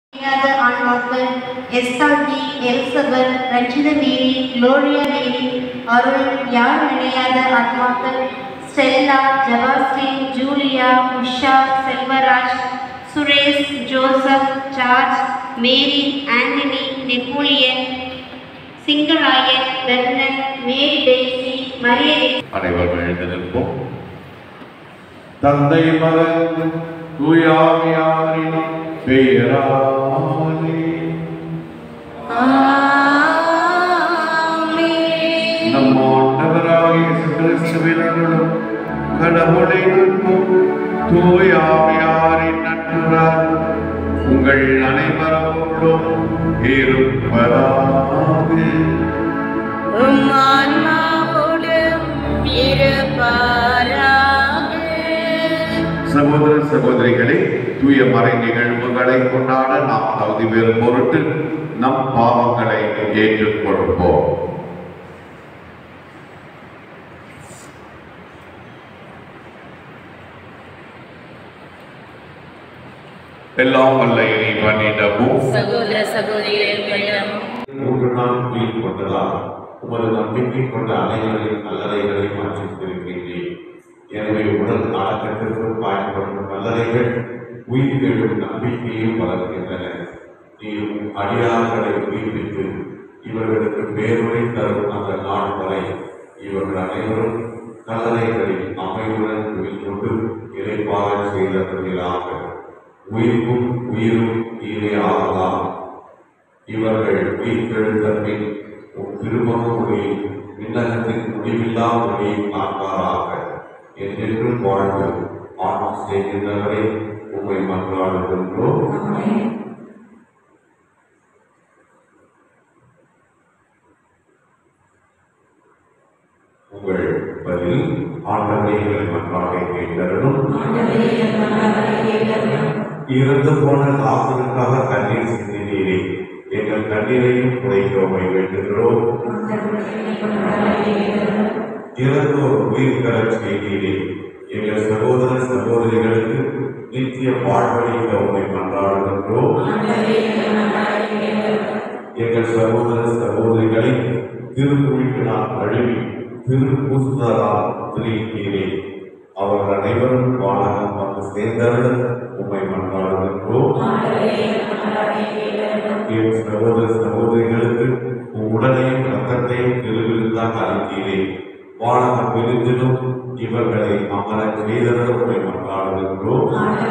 அறியாத ஆன்மாக்கள் எஸ்தாக்கி எலிசபெத் ரஞ்சித மேரி குளோரியா மேரி அருள் யார் நினையாத ஆன்மாக்கள் ஸ்டெல்லா ஜவாஸ்டின் ஜூலியா உஷா செல்வராஜ் சுரேஷ் ஜோசப் ஜார்ஜ் மேரி ஆண்டனி நெப்போலியன் சிங்கராயன் பெர்னன் மேரி டெய்சி மரிய அனைவரும் எழுந்து நிற்போம் தந்தை மகன் தூயாவியாரின் பெயராலே நம் ஆண்டவராகிய இயேசு கிறிஸ்துவின் அருளும் கடவுளின் அன்பும் தூயாவியாரின் நட்புறல் உங்கள் அனைவரோடும் இருப்பதாக சகோதர சகோதரிகளே தூய மறை நிகழ்வுகளை கொண்டாட நாம் தகுதி பெறும் பொருட்டு நம் பாவங்களை ஏற்றுக்கொள்வோம் எல்லாம் வல்ல இறைவனிடமும் சகோதர சகோதரிகளிடம் மூன்று நாள் உயிர் கொண்டதால் உமது நம்பிக்கை கொண்ட அனைவரின் கல்லறைகளை மாற்றித்திருக்கின்றேன் எனவே உடல் அடக்கத்திற்கும் பயன்படும் கல்லறைகள் உயிர்களும் நம்பிக்கையும் வளர்க்கின்றன நீ உம் அடியார்களை உயிர்ப்பித்து இவர்களுக்கு பேருரை தரும் அந்த நாள் வரை இவர்கள் அனைவரும் கல்லறைகளில் அமைவுடன் உயிர் கொண்டு இறைப்பாக செய்தவர்களாக உயிர்க்கும் உயிரும் ஈரையாகலாம் இவர்கள் உயிர்த்தெழுந்த பின் உன் திருமுக மொழி விண்ணகத்தின் முடிவில்லா மொழியை காண்பாராக என்றென்றும் வாழ்ந்து ஆட்சி செய்கின்றவரை உம்மை மன்றாடுகின்றோம் உங்கள் பதில் ஆண்டவரை மன்றாடை கேட்டரணும் இறந்து போன லாசருக்காக கண்ணீர் சிந்தினீரே எங்கள் கண்ணீரையும் குறைக்கோமை வேண்டுகிறோம் இறந்தோர் உயிர் பெறச் செய்தீரே எங்கள் சகோதர சகோதரிகளுக்கு நித்திய வாழ்வழிக்க உண்மை மன்றாடுகின்றோம் எங்கள் சகோதர சகோதரிகளை திருக்குழிக்கு நான் கழுவி திருப்பூசுதலால் திரித்தீரே அவர்கள் அனைவரும் வானகம் வந்து சேர்ந்தவுடன் உண்மை மன்றாடுகின்றோம் என் சகோதர சகோதரிகளுக்கு உன் உடலையும் ரத்தத்தையும் திருவிருந்தாக அளித்தீரே வானகம் விருந்திலும் இவர்களை அமரச் செய்தவர் உண்மை மன்றாடுகின்றோம்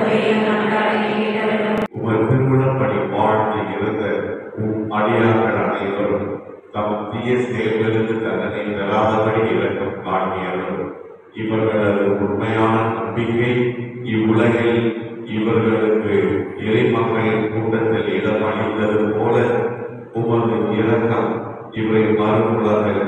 உமது திருவிழப்படி வாழ்ந்து இருந்த உம் அடியார்கள் அனைவரும் தம் தீய செயல்களுக்கு தண்டனை பெறாதபடி இலக்கம் காட்டியவர் இவர்களது உண்மையான நம்பிக்கை இவ்வுலகில் இவர்களுக்கு இறைமக்களின் கூட்டத்தில் இடமளித்தது போல உமது இரக்கம் இவரை மறுபுலகில்